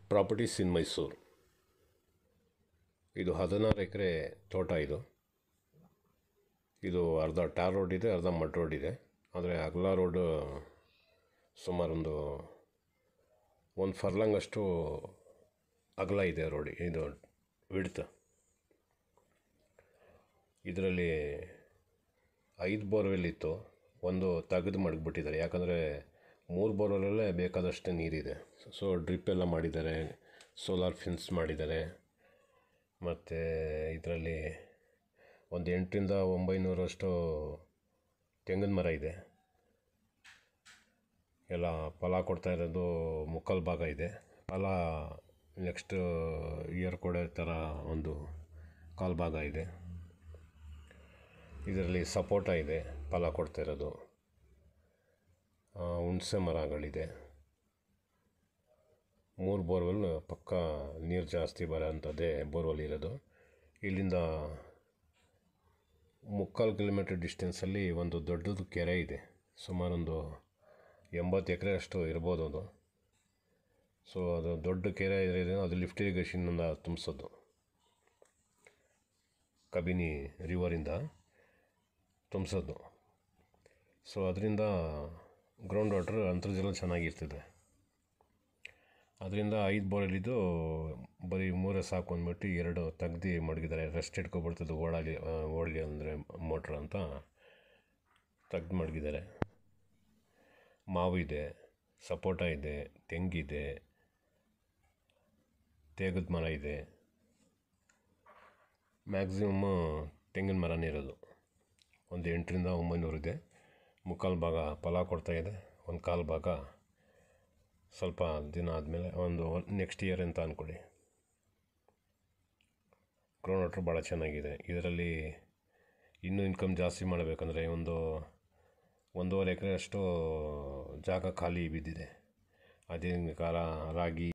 properties ಇನ್ ಮೈಸೂರು ಇದು ಹದಿನಾರು ಎಕರೆ ತೋಟ ಇದು ಇದು ಅರ್ಧ ಟಾರ್ ರೋಡ್ ಇದೆ ಅರ್ಧ ಮಡ್ ರೋಡ್ ಇದೆ ಆದರೆ ಅಗಲ ರೋಡು ಸುಮಾರೊಂದು ಒಂದು ಫರ್ಲಾಂಗ್ ಅಷ್ಟು ಅಗಲ ಇದೆ ರೋಡ್ ಇದು ವಿಡ್ತ್ ಇದರಲ್ಲಿ ಐದು ಬೋರ್ವೆಲ್ ಇತ್ತು ಒಂದು ತೆಗೆದು ಮಡಗ್ಬಿಟ್ಟಿದ್ದಾರೆ ಯಾಕಂದರೆ ಮೂರು ಬೋರ್ವೆಲ್ಲೇ ಬೇಕಾದಷ್ಟು ನೀರಿದೆ ಸೊ ಡ್ರಿಪ್ ಎಲ್ಲ ಮಾಡಿದ್ದಾರೆ ಸೋಲಾರ್ ಫಿನ್ಸ್ ಮಾಡಿದ್ದಾರೆ ಮತ್ತು ಇದರಲ್ಲಿ ಒಂದು ಎಂಟರಿಂದ ಒಂಬೈನೂರಷ್ಟು ತೆಂಗಿನ ಮರ ಇದೆ ಎಲ್ಲ ಫಲ ಕೊಡ್ತಾ ಇರೋದು ಮುಕ್ಕಾಲು ಭಾಗ ಇದೆ ಫಲ ನೆಕ್ಸ್ಟ್ ಇಯರ್ ಕೊಡೋ ಥರ ಒಂದು ಕಾಲು ಭಾಗ ಇದೆ ಇದರಲ್ಲಿ ಸಪೋಟ ಇದೆ ಫಲ ಕೊಡ್ತಾ ಇರೋದು ಹುಣಸೆ ಮರಗಳಿದೆ ಮೂರು ಬೋರ್ವೆಲ್ ಪಕ್ಕ ನೀರು ಜಾಸ್ತಿ ಬರೋ ಅಂಥದ್ದೇ ಬೋರ್ವೆಲ್ ಇರೋದು ಇಲ್ಲಿಂದ ಮುಕ್ಕಾಲು ಕಿಲೋಮೀಟ್ರ್ ಡಿಸ್ಟೆನ್ಸಲ್ಲಿ ಒಂದು ದೊಡ್ಡದು ಕೆರೆ ಇದೆ ಸುಮಾರೊಂದು ಎಂಬತ್ತು ಎಕರೆ ಅಷ್ಟು ಇರ್ಬೋದು ಅದು ಸೊ ಅದು ದೊಡ್ಡ ಕೆರೆ ಇದೆ ಅದು ಲಿಫ್ಟ್ ಇರಿಗೇಷನ್ನಿಂದ ತುಂಬಿಸೋದು ಕಬಿನಿ ರಿವರಿಂದ ತುಂಬಿಸೋದು ಸೊ ಅದರಿಂದ ಗ್ರೌಂಡ್ ವಾಟ್ರ್ ಅಂತರ್ಜಲ ಚೆನ್ನಾಗಿರ್ತದೆ ಅದರಿಂದ ಐದು ಬೋರಲ್ಲಿದ್ದು ಬರೀ ಮೂರೇ ಸಾಕು ಅಂದ್ಬಿಟ್ಟು ಎರಡು ತೆಗ್ದು ಮಡಗಿದ್ದಾರೆ ರೆಸ್ಟ್ ಇಟ್ಕೊಬಿಡ್ತದೆ ಓಡಾಲಿ ಓಡಲಿ ಅಂದರೆ ಮೋಟ್ರ್ ಅಂತ ತೆಗ್ದು ಮಡಗಿದ್ದಾರೆ ಮಾವು ಇದೆ ಸಪೋಟ ಇದೆ ತೆಂಗಿದೆ ತೇಗದ ಮರ ಇದೆ ಮ್ಯಾಕ್ಸಿಮಮ್ಮು ತೆಂಗಿನ ಮರನೇ ಇರೋದು ಒಂದು ಎಂಟರಿಂದ ಒಂಬೈನೂರು ಇದೆ ಮುಕ್ಕಾಲು ಭಾಗ ಫಲ ಕೊಡ್ತಾಯಿದೆ ಒಂದು ಕಾಲು ಭಾಗ ಸ್ವಲ್ಪ ದಿನ ಆದಮೇಲೆ ಒಂದು ನೆಕ್ಸ್ಟ್ ಇಯರ್ ಅಂತ ಅಂದ್ಕೊಳ್ಳಿ ಗ್ರೌಂಡ್ ವಾಟ್ರ್ ಭಾಳ ಚೆನ್ನಾಗಿದೆ ಇದರಲ್ಲಿ ಇನ್ನೂ ಇನ್ಕಮ್ ಜಾಸ್ತಿ ಮಾಡಬೇಕಂದ್ರೆ ಒಂದು ಒಂದೂವರೆ ಎಕರೆ ಅಷ್ಟು ಜಾಗ ಖಾಲಿ ಬಿದ್ದಿದೆ ಅದೇ ಕಾಲ ರಾಗಿ